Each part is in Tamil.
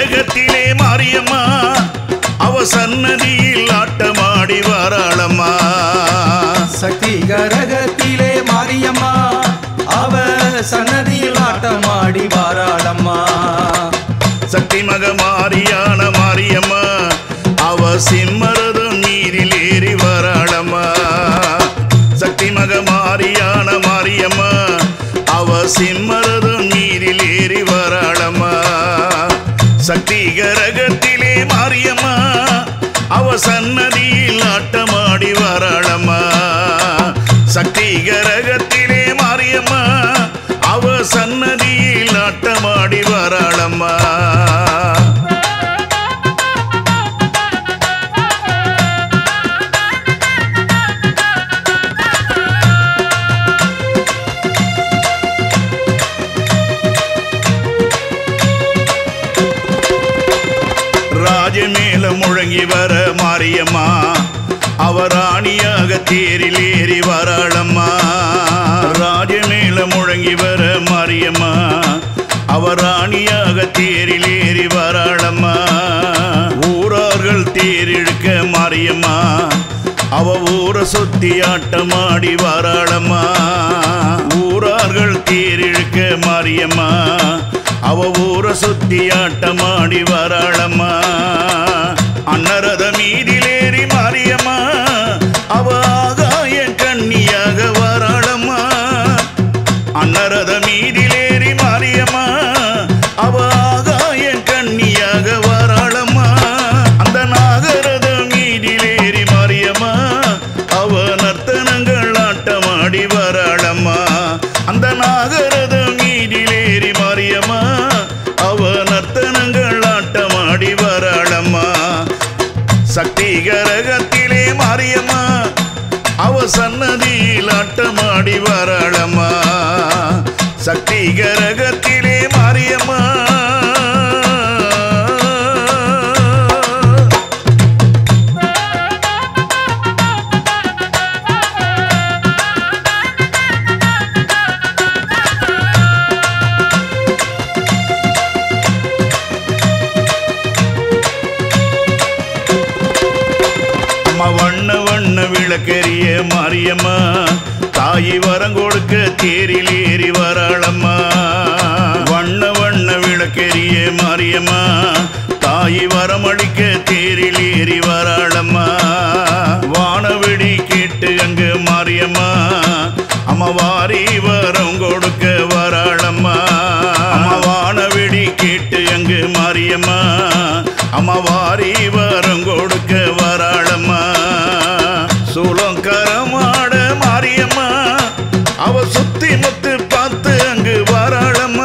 கரகத்திலே மாரியம்மா அவ சன்னதியில் ஆட்டமாடி வாராளம்மா சக்தி கரகத்திலே மாரியம்மா அவ சன்னதியில் ஆட்டமாடி வாராளம்மா சக்தி மக மாரியான மாரியம்மா அவ சிம்மரதம் நீரில் ஏறி வராளம்மா சக்தி மக மாரியான மாரியம்மா அவ சிம்மரதம் நீரில் ஏறி வராளம்மா சக்தி கரகத்திலே மாரியம்மா அவ சன்னதியில் ஆட்டமாடி வராளம்மா சக்தி கரகத்திலே மாரியம்மா அவ சன்னதியில் ஆட்டமாடி வராளம்மா ராஜமேல முழங்கி வர மாரியம்மா அவ ராணியாக தேரில் ஏறி வராளம்மா ராஜமேல முழங்கி வர மாரியம்மா அவ ராணியாக தேரில் ஏறி வராளம்மா ஊரார்கள் தேரிழுக்க மாரியம்மா அவ ஊரை சுத்தி ஆட்டமாடி வராளம்மா ஊரார்கள் தேரிழுக்க மாரியம்மா அவ ஊரை சுத்தி ஆட்டமாடி வராளம்மா அன்னரத மீதிலேறி மாரியம்மா அவ ஆகாய கண்ணியாக வராளம்மா அன்னரத மீதிலேறி மாரியம்மா அவ ஆகாய கண்ணியாக வராளம்மா அந்த நாகரத மீதிலேறி மாரியம்மா அவ நர்த்தனங்கள் ஆட்டமாடி வராளம்மா அந்த நாகரத மீதிலேறி மாரியம்மா அவ நர்த்தனங்கள் ஆட்டமாடி வராளம்மா சக்தி கரகத்திலே மாரியம்மா அவ சன்னதியில் ஆட்டமாடி வராளம்மா சக்தி கரகத்திலே மாரியம்மா அம்மா வண்ண வண்ண விளக்கெரிய மாரியம்மா தாயி வரம் கொடுக்க தேரில் ஏறி வராளம்மா வண்ண வண்ண விளக்கெரிய மாரியம்மா தாயி வரமளிக்க தேரில் ஏறி வராளம்மா வானவெடி கேட்டு அங்கு மாரியம்மா அம்மா வாரி வரம் கொடுக்க வராளம்மா அம்மா வானவெடி கேட்டு அங்கு மாரியம்மா அம்மா வாரி வரம் கொடுக்க வராளம்மா சூளங்கரமாட மாரியம்மா அவ சுத்தி முத்து பார்த்து அங்கு வராளம்மா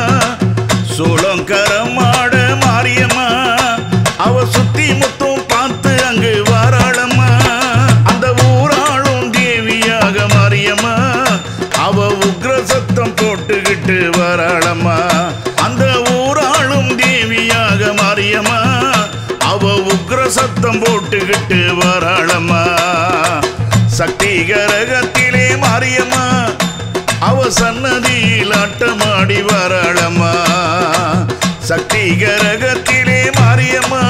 சூளங்கரமாட மாரியம்மா அவ சுத்தி முத்தும் பார்த்து அங்கு வராளம்மா அந்த ஊராளும் தேவியாக மாரியம்மா அவ உக்ர சத்தம் போட்டுக்கிட்டு வராளம்மா அந்த ஊராளும் தேவியாக மாரியம்மா அவ உக்ர சத்தம் போட்டுக்கிட்டு வராளம்மா சக்தி கரகத்திலே மாரியம்மா அவ சன்னதியில் ஆட்டமாடி வராளம்மா சக்தி கரகத்திலே மாரியம்மா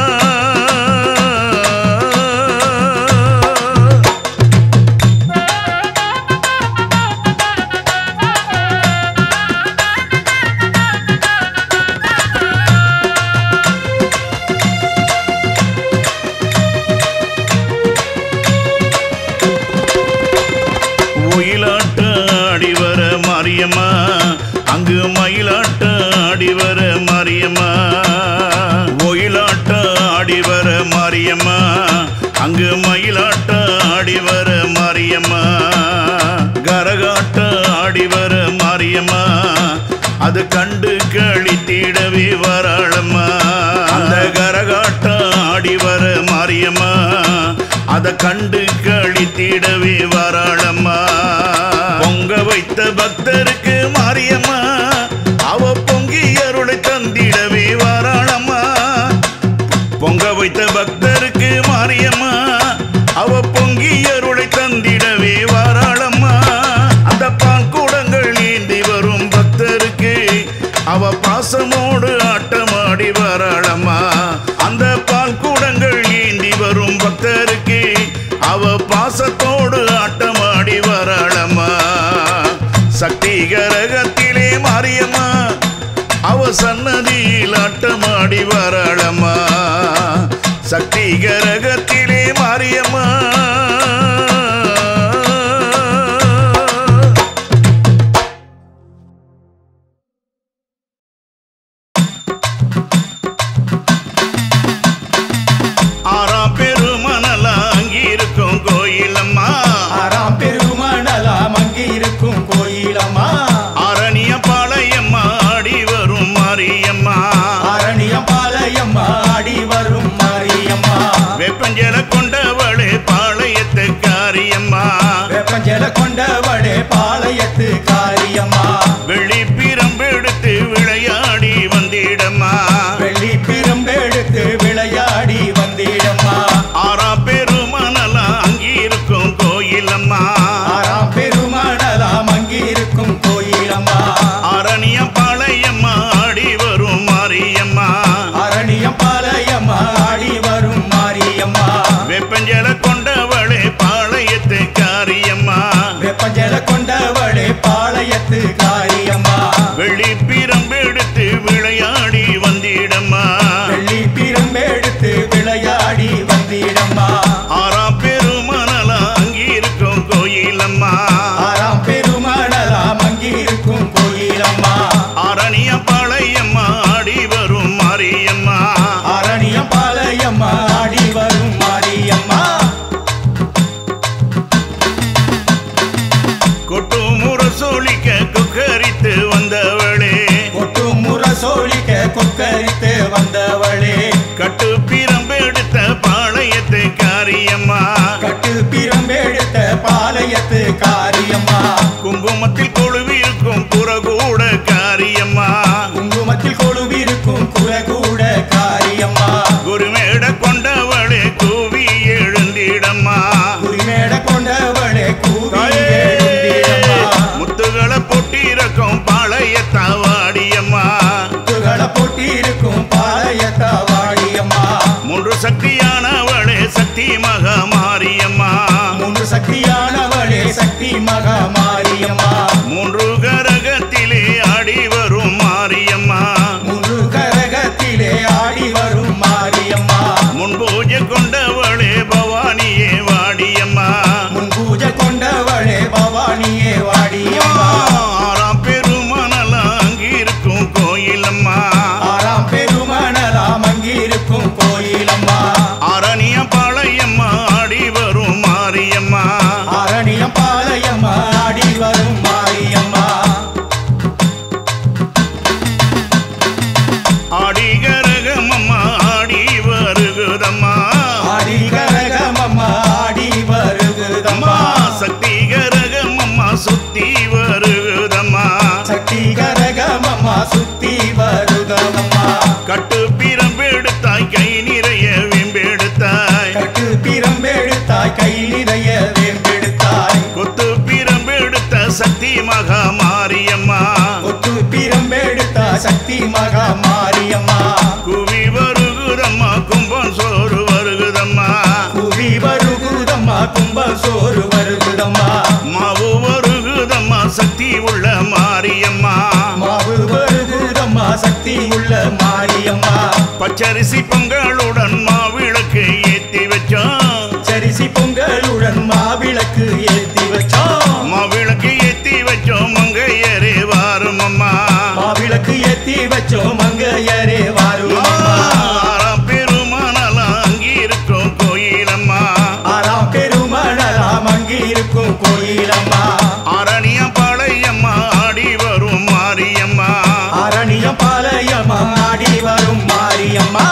ஒயிலாட்ட ஆடி வர மாரியம்மா அங்கு மயிலாட்ட ஆடி வர மாரியம்மா ஒயிலாட்ட ஆடி வர மாரியம்மா அங்கு மயிலாட்ட ஆடி வர மாரியம்மா கரகாட்ட ஆடி வர மாரியம்மா அது கண்டு கழித்திடவே வராளம்மா அந்த கரகாட்டம் ஆடி வர மாரியம்மா அத கண்டு கழித்திடவே வராளம்மா பொங்க வைத்த பக்தருக்கு மாரியம்மா அவ பொங்கி அருளை தந்திடவே வராளம்மா பொங்க வைத்த பக்தருக்கு மாரியம்மா அவ பொங்கி அருளை தந்திடவே வாராளம்மா அந்த பால் கூடங்கள் ஏந்தி வரும் பக்தருக்கு அவ பாசமோடு ஆட்டமாடி வராளம்மா அவ பாசத்தோடு ஆட்டமாடி வராளம்மா சக்தி கரகத்திலே மாரியம்மா அவ சன்னதியில் ஆட்டமாடி வராளம்மா சக்தி கரகத்திலே மாரியம்மா ஆறாம் பெருமனலா அங்கிருக்கும் கோயிலம்மா ஆறாம் பெருமணலாம் அங்கே இருக்கும் கோயிலம்மா அரணிய பாளையம்மா ஆடி வரும் மாரியம்மா அரணியம் பாளையம்மா ஆடி வரும் மாரியம்மா வெப்பஞ்சல கொண்டவளே பாளையத்து காரியம்மா வெப்பஞ்சல கொண்டவளே பாளையத்து காரியம்மா வெள்ளி பிரம்பெடுத்து விளையாடி வந்திடம்மா வெள்ளி பிரம்பெடுத்து விளையாடி வந்திடம்மா ஆறாம் பெருமனலா அங்கிருக்கும் கோயிலம்மா ஆறாம் பெருமணலாம் அங்கே இருக்கும் கோயிலம்மா அரணிய பாளையம்மா ஆடி வரும் மாரியம்மா அரணியம் பாளையம்மா ஆடி வரும் மாரியம்மா வெப்பஞ்சல கொண்டவளே பாளையத்து காரியம்மா வெப்பஞ்சல கொண்டவளே பாளையத்து காரியம்மா வெள்ளி பிரம்பெடுத்து விளையாடி வந்திடம்மா வெள்ளி பிரம்பெடுத்து விளையாடி வந்திடம்மா ஆறாம் பெருமனலா அங்கிருக்கும் கோயிலம்மா ஆறாம் பெருமணலாம் அங்கே இருக்கும் கோயிலம்மா அரணிய பாளையம்மா ஆடி வரும் மாரியம்மா அரணியம் பாளையம்மா ஆடி வரும் மாரியம்மா கொட்டு முரசொலிக்க குக்கரித்து வந்தவளே கொட்டு முரசோழிக்க கொக்கரித்து வந்தவளே கட்டு பிரம்பெடுத்த பாளையத்து காரியம்மா கட்டு பிரம்பெடுத்த பாளையத்து காரியம்மா குங்குமத்தில் கொழுவிருக்கும் புறகூட காரியம்மா குங்குமத்தில் கொழுவிருக்கும் குலகூட காரியம்மா குருமேட கொண்டவளே கூவி எழுந்திடம்மா குறிமேட கொண்டவளே கூவி தாயே! எழுந்திடம்மா முத்துகளை பொட்டிருக்கும் பாளையத்தாவாடியம்மா முத்துகளை போட்டிருக்கும் பாளையத்த வாடியம்மா மூன்று சக்தியானவளே சக்தி மகா மாரியம்மா மூன்று சக்தியானவளே சக்தி மகா மாரியம்மா மூன்று கரகத்திலே ஆடி வரும் மாரியம்மா மூன்று கரகத்திலே ஆடி வரும் மாரியம்மா முன்பூஜை கொண்டவளே பவானியே வாடியம்மா முன் பூஜை கொண்டவளே பவானியே வாடியம்மா ஆறாம் பெருமனலா அங்கிருக்கும் கோயிலம்மா ஆறாம் பெருமணலாம் அங்கிருக்கும் கோயிலம்மா அரணிய பாளையம்மா ஆடி வரும் மாரியம்மா அரணியம் பாளையம்மா ஆடி வரும் மாரியம்மா ஆடி கரகமம்மா ஆடி வருகுதம்மா ஆடி கரகமம்மா ஆடி அம்மா வருகுதம்மா சக்தி கரகமம்மா சுத்தி வருகுதம்மா சக்தி கரகமம்மா சுத்தி வருதமம்மா கட்டு பிரம்பெடுத்தாய் கை நிறைய வெம்பெடுத்தாய் கட்டு பிரம்பெடுத்தாய் கை நிறைய வேம்பெடுத்தாய் கொத்து பிரம்பெடுத்த சக்தி மகா மாரியம்மா ஒத்து பிரம்பெடுத்த சக்தி மகா மாரியம்மா குவி வருகுதம்மா கும்பம் சோறு வருகுதம்மா குவி வருகுதம்மா கும்ப சோறு வருகுதம்மா மாவு வருகுதம்மா சக்தி உள்ள மாரியம்மா மாவு வருகுதம்மா சக்தி உள்ள மாரியம்மா பச்சரிசி பொங்கலுடன் மாவிளக்கு ஏத்தி வச்சோம் சரிசி பொங்கலுடன் மாவிளக்கு ஏத்தி வச்சோம் மாவிளக்கு ஏத்தி வச்சோம் மங்கையரே வாரும் அம்மா மாவிளக்கு ஏத்தி வச்சோம் மங்கையரே வாருமம்மா ஆறாம் பெருமானலாம் அங்கிருக்கும் கோயிலம்மா ஆறாம் பெருமணலாம் அங்கிருக்கும் கோயிலம்மா அரணிய பாளையம்மா ஆடி வரும் மாரியம்மா அரணியம் பாளையம்மா ஆடி வரும் மாரியம்மா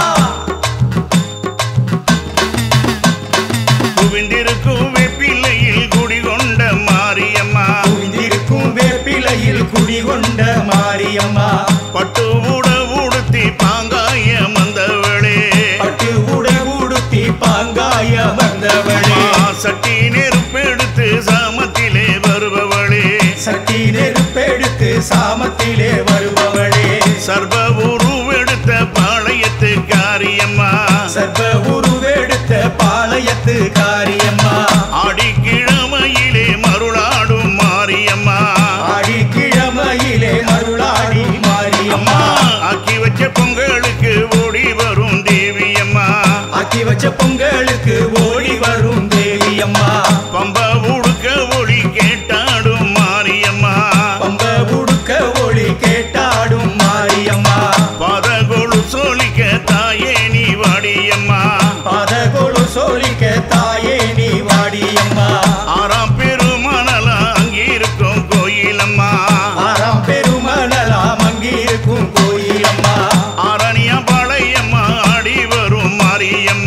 குவிந்திருக்கும் வெப்பிள்ளையில் குடிகொண்ட மாரியம்மா குவிந்திருக்கும் வேப்பிலையில் குடிகொண்ட மாரியம்மா பட்டு உட உடுத்தி பாங்காய மந்தவளே பட்டு உட உடுத்தி பாங்காய வந்தவளே சட்டி நெருப்பெடுத்து சாமத்திலே வருபவளே சட்டி நெருப்பெடுத்து சாமத்திலே வருபவளே சர்வ உருவெடுத்த பாளையத்து காரியம்மா சர்வ உருவெடுத்த பாளையத்து காரியம்மா வச்ச பொங்கலுக்கு ஓடி வரும் தேவியம்மா ஆக்கி வச்ச பொங்கலுக்கு ஓடி வரும் தேவி அம்மா பம்பா உடுக்க ஒளி கேட்டாடும் மாரியம்மா பம்ப உடுக்க ஒளி கேட்டாடும் மாரியம்மா பாத கொழு சோழிக்க தாயே நீ வாடியம்மா பாத கொழு சோழிக்க தாயே நீ வாடியம்மா ஆறாம் பெருமணலா அங்கிருக்கும் கோயிலம்மா ஆறாம் பெருமணலாம் அங்கிருக்கும் கோயிலம்மா ஆரணியா பாளையம்மா ஆடி வரும் மாரியம்மா